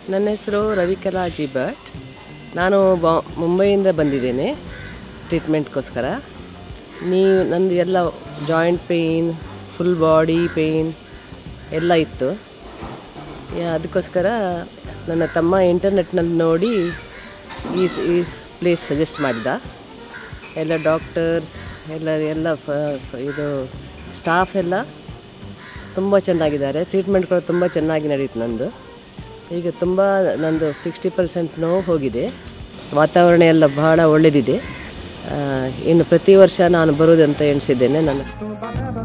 ನನ್ನ ಹೆಸರು ರವಿಕಲಾ ಜಿ ಭಟ್ ನಾನು ಬಾ ಮುಂಬೈಯಿಂದ ಬಂದಿದ್ದೇನೆ ಟ್ರೀಟ್ಮೆಂಟ್ಗೋಸ್ಕರ ನೀವು ನಂದು ಎಲ್ಲ joint pain full body pain ಎಲ್ಲ ಇತ್ತು ಯಾ- ಅದಕ್ಕೋಸ್ಕರ ನನ್ನ ತಮ್ಮ ಇಂಟರ್ನೆಟ್ನಲ್ಲಿ ನೋಡಿ ಈ ಸ್- ಈ ಪ್ಲೇಸ್ ಸಜೆಸ್ಟ್ ಮಾಡಿದ ಎಲ್ಲ ಡಾಕ್ಟರ್ಸ್ ಎಲ್ಲ ಎಲ್ಲ ಫ- ಫ- ಇದು ಸ್ಟಾಫ್ ಎಲ್ಲ ತುಂಬ ಚೆನ್ನಾಗಿದ್ದಾರೆ ಟ್ರೀಟ್ಮೆಂಟ್ಗಳು ತುಂಬ ಚೆನ್ನಾಗಿ ನಡೀತು ನಂದು ಈಗ ತುಂಬ ನಂದು ಸಿಕ್ಸ್ಟಿ ಪರ್ಸೆಂಟ್ ನೋವು ಹೋಗಿದೆ ವಾತಾವರಣ ಎಲ್ಲ ಬಹಳ ಒಳ್ಳೆಯದಿದೆ ಆ, ಇನ್ನು ಪ್ರತಿ ವರ್ಷ ನಾನು ಬರುವುದಂತ ಎಣಿಸಿದ್ದೇನೆ ನನ್ನ